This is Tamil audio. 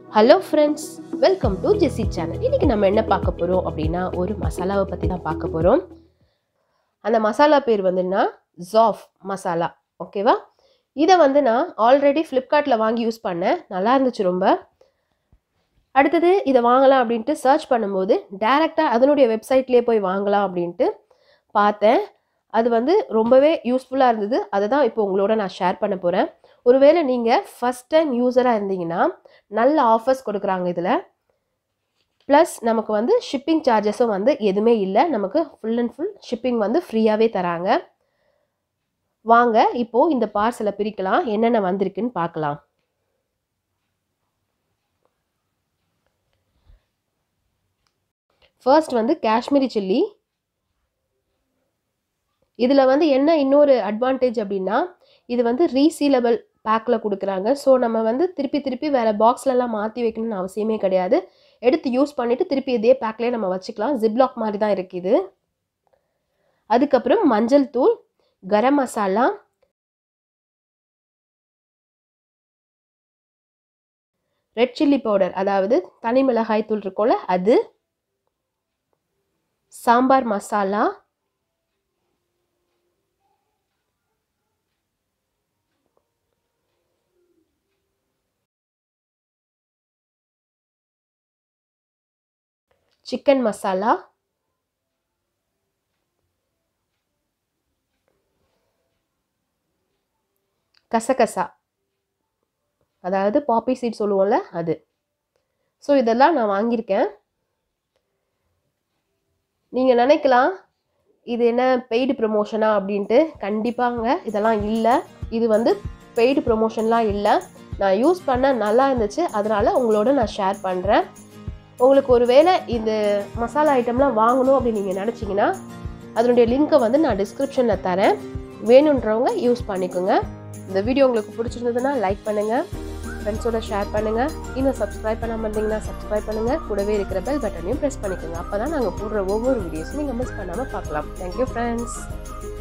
hello friends welcome to Jessie channel இன்றைக்கி நம்ம என்ன பார்க்க போகிறோம் அப்படின்னா ஒரு மசாலாவை பற்றி தான் பார்க்க போகிறோம் அந்த மசாலா பேர் வந்துன்னா ஜாஃப் மசாலா ஓகேவா இதை வந்து நான் ஆல்ரெடி ஃப்ளிப்கார்ட்டில் வாங்கி யூஸ் பண்ணேன் நல்லா இருந்துச்சு ரொம்ப அடுத்தது இதை வாங்கலாம் அப்படின்ட்டு சர்ச் பண்ணும்போது டேரெக்டாக அதனுடைய வெப்சைட்லேயே போய் வாங்கலாம் அப்படின்ட்டு பார்த்தேன் அது வந்து ரொம்பவே யூஸ்ஃபுல்லாக இருந்தது அதை தான் இப்போ உங்களோட நான் ஷேர் பண்ண போகிறேன் ஒருவேளை நீங்கள் ஃபஸ்ட் டைம் யூஸராக இருந்தீங்கன்னா நல்ல ஆஃபர்ஸ் கொடுக்குறாங்க இதில் ப்ளஸ் நமக்கு வந்து ஷிப்பிங் சார்ஜஸும் வந்து எதுவுமே இல்லை நமக்கு ஃபுல் அண்ட் ஃபுல் ஷிப்பிங் வந்து ஃப்ரீயாகவே தராங்க வாங்க இப்போது இந்த பார்சலை பிரிக்கலாம் என்னென்ன வந்திருக்குன்னு பார்க்கலாம் ஃபர்ஸ்ட் வந்து காஷ்மீரி சில்லி இதில் வந்து என்ன இன்னொரு அட்வான்டேஜ் அப்படின்னா இது வந்து ரீசீலபிள் பேக்கில் கொடுக்குறாங்க ஸோ நம்ம வந்து திருப்பி திருப்பி வேறு பாக்ஸ்லலாம் மாற்றி வைக்கணும்னு அவசியமே கிடையாது எடுத்து யூஸ் பண்ணிவிட்டு திருப்பி இதே பேக்லேயே நம்ம வச்சுக்கலாம் ஜிப்லாக் மாதிரி தான் இருக்குது அதுக்கப்புறம் மஞ்சள் தூள் garam masala red chilli powder அதாவது தனி மிளகாய் தூள் இருக்கும்ல அது சாம்பார் மசாலா சிக்கன் மசாலா கசகசா அதாவது பாப்பி சீட் சொல்லுவோம்ல அது ஸோ இதெல்லாம் நான் வாங்கியிருக்கேன் நீங்கள் நினைக்கலாம் இது என்ன பெய்டு ப்ரொமோஷனா அப்படின்ட்டு கண்டிப்பாங்க இதெல்லாம் இல்லை இது வந்து பெய்டு ப்ரொமோஷன்லாம் இல்லை நான் யூஸ் பண்ண நல்லா இருந்துச்சு அதனால் உங்களோட நான் ஷேர் பண்ணுறேன் உங்களுக்கு ஒரு வேளை இந்த மசாலா ஐட்டம்லாம் வாங்கணும் அப்படின்னு நீங்கள் நினச்சிங்கன்னா அதனுடைய லிங்க்கை வந்து நான் டிஸ்கிரிப்ஷனில் தரேன் வேணுன்றவங்க யூஸ் பண்ணிக்கோங்க இந்த வீடியோ உங்களுக்கு பிடிச்சிருந்ததுன்னா லைக் பண்ணுங்கள் ஃப்ரெண்ட்ஸோட ஷேர் பண்ணுங்கள் இன்னும் சப்ஸ்கிரைப் பண்ணாமல் இருந்தீங்கன்னா சப்ஸ்கிரைப் பண்ணுங்கள் கூடவே இருக்கிற பெல் பட்டனையும் ப்ரெஸ் பண்ணிக்கோங்க அப்போ தான் நாங்கள் போடுற ஒவ்வொரு வீடியோஸும் நீங்கள் மிஸ் பண்ணாமல் பார்க்கலாம் தேங்க்யூ ஃப்ரெண்ட்ஸ்